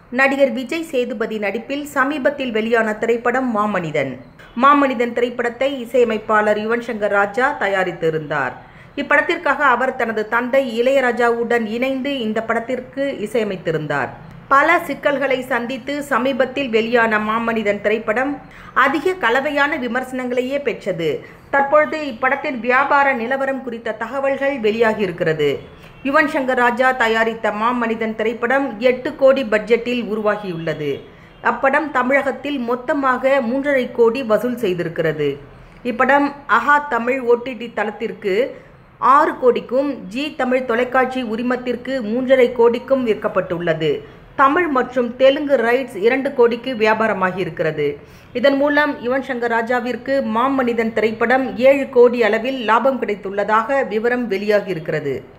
நடிகர் விஜய் சேதுபதி நடிப்பில் சமீபத்தில் வெளியான திரைப்படம் மாமனிதன் மாமனிதன் திரைப்படத்தை இசையமைப்பாளர் யுவன் சங்கர் ராஜா தயாரித்திருந்தார் இப்படத்திற்காக அவர் தனது தந்தை இளையராஜாவுடன் இணைந்து இந்த படத்திற்கு இசையமைத்திருந்தார் பல சிக்கல்களை சந்தித்து சமீபத்தில் வெளியான மாமனிதன் திரைப்படம் அதிக கலவையான விமர்சனங்களையே பெற்றது தற்பொழுது இப்படத்தின் வியாபார நிலவரம் குறித்த தகவல்கள் வெளியாகியிருக்கிறது யுவன் சங்கர் ராஜா தயாரித்த மாமனிதன் திரைப்படம் எட்டு கோடி பட்ஜெட்டில் உருவாகியுள்ளது அப்படம் தமிழகத்தில் மொத்தமாக மூன்றரை கோடி வசூல் செய்திருக்கிறது இப்படம் அஹா தமிழ் ஓடிடி தளத்திற்கு ஆறு கோடிக்கும் ஜி தமிழ் தொலைக்காட்சி உரிமத்திற்கு மூன்றரை கோடிக்கும் விற்கப்பட்டுள்ளது தமிழ் மற்றும் தெலுங்கு ரைட்ஸ் இரண்டு கோடிக்கு வியாபாரமாகி இருக்கிறது இதன் மூலம் யுவன் சங்கர் ராஜாவிற்கு மாமனிதன் திரைப்படம் ஏழு கோடி அளவில் லாபம் கிடைத்துள்ளதாக விவரம் வெளியாகி இருக்கிறது